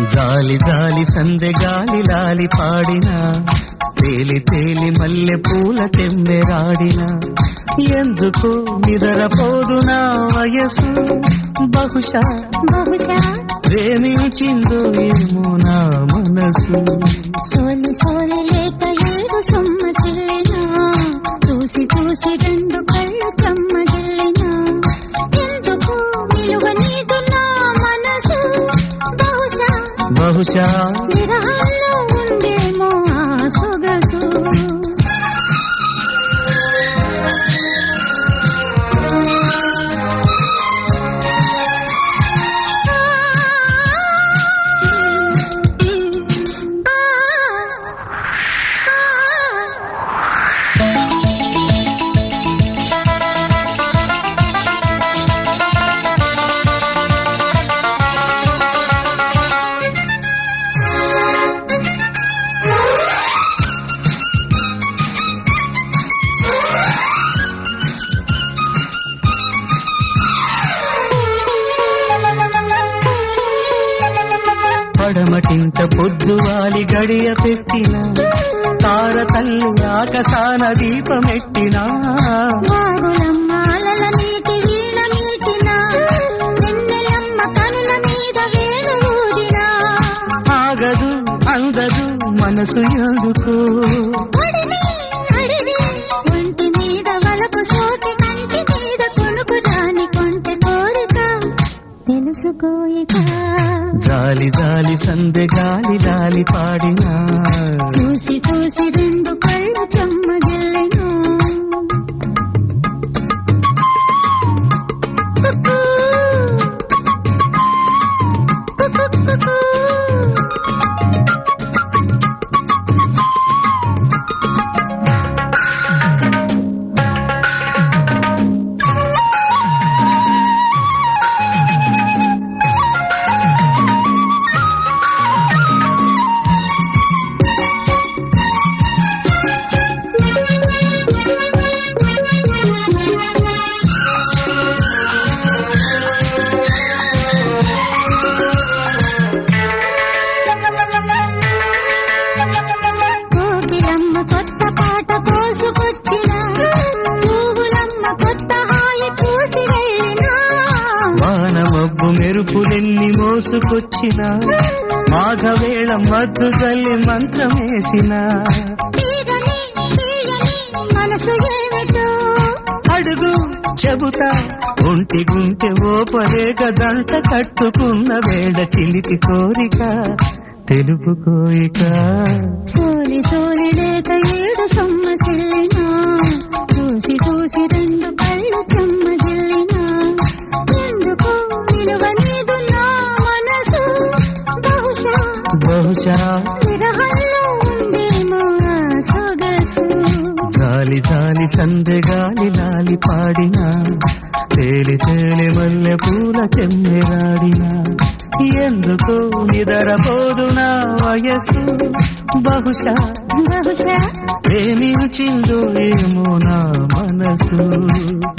జాలి జాలి సందె గాలి లాలి పాడిన తేలి తేలి మల్లె పూల తెమ్మెరాడిన ఎందుకు నిదరపోదు నా వయసు బహుశా బహుశా ప్రేమించిందో ఏమో నా మనసు సోలి సోలి లేక ఏడు సొమ్మ చెల్లినా చూసి చూసి రెండు కళ్ళు చెమ్మగిల్లినా ఎందుకు నిలువ నీదు నా మనసు బహుశా బహుశా విరహాల్లో ఉందేమో ఆ సొగసు పడమటింట పొద్దువాలి గడియ పెట్టిన తార తల్లి ఆకసాన దీపమెట్టినా వాగులమ్మ అలల నీటి వీణ మీటినా వెన్నెలమ్మ కనుల మీద వేణు ఊదినా ఆగదు అందదు మనసు ఎందుకు అడివి అడివి ఒంటి మీద వలపు సోకి కంటి మీద కొనుకు రాని కొంటె కోరిక తెలుసుకోయిక జాలి జాలి సందె గాలి లాలి పాడినా చూసి చూసి రెండు కళ్ళు చెమ్మగిల్లినా కుక్కూ. కుక్కు కుక్కూ. కోకిలమ్మ కొత్త పాట కోసుకొచ్చిన పువ్వులమ్మ కొత్త హాయి పూసి వెళ్ళినా వాన మబ్బు మెరుపులెన్ని మోసుకొచ్చిన మాఘవేళ మద్దు జల్లి మంత్రమేసిన తీరని తీయని మనసు ఏమిటో అడుగు చెబుతా ఒంటి గుంటె ఓపలేక దంట కట్టుకున్న వేళ చిలికి కోరిక తెలుపు కోరిక సోలి సోలి లేక ఏడు సొమ్మ చెల్లినా చూసి చూసి రెండు కళ్ళు చెమ్మగిల్లినా ఎందుకు నిలువ నీదు నా మనసు బహుశా బహుశా విరహంలో ఉందేమో ఆ సొగసు జాలి జాలి సందె గాలి లాలి పాడినా తేలి తేలి మల్లె పూల చెమ్మెరాడినా ఎందుకు నిదరపోదు నా వయసు బహుశా బహుశా ప్రేమించిందో ఏమో నా మనసు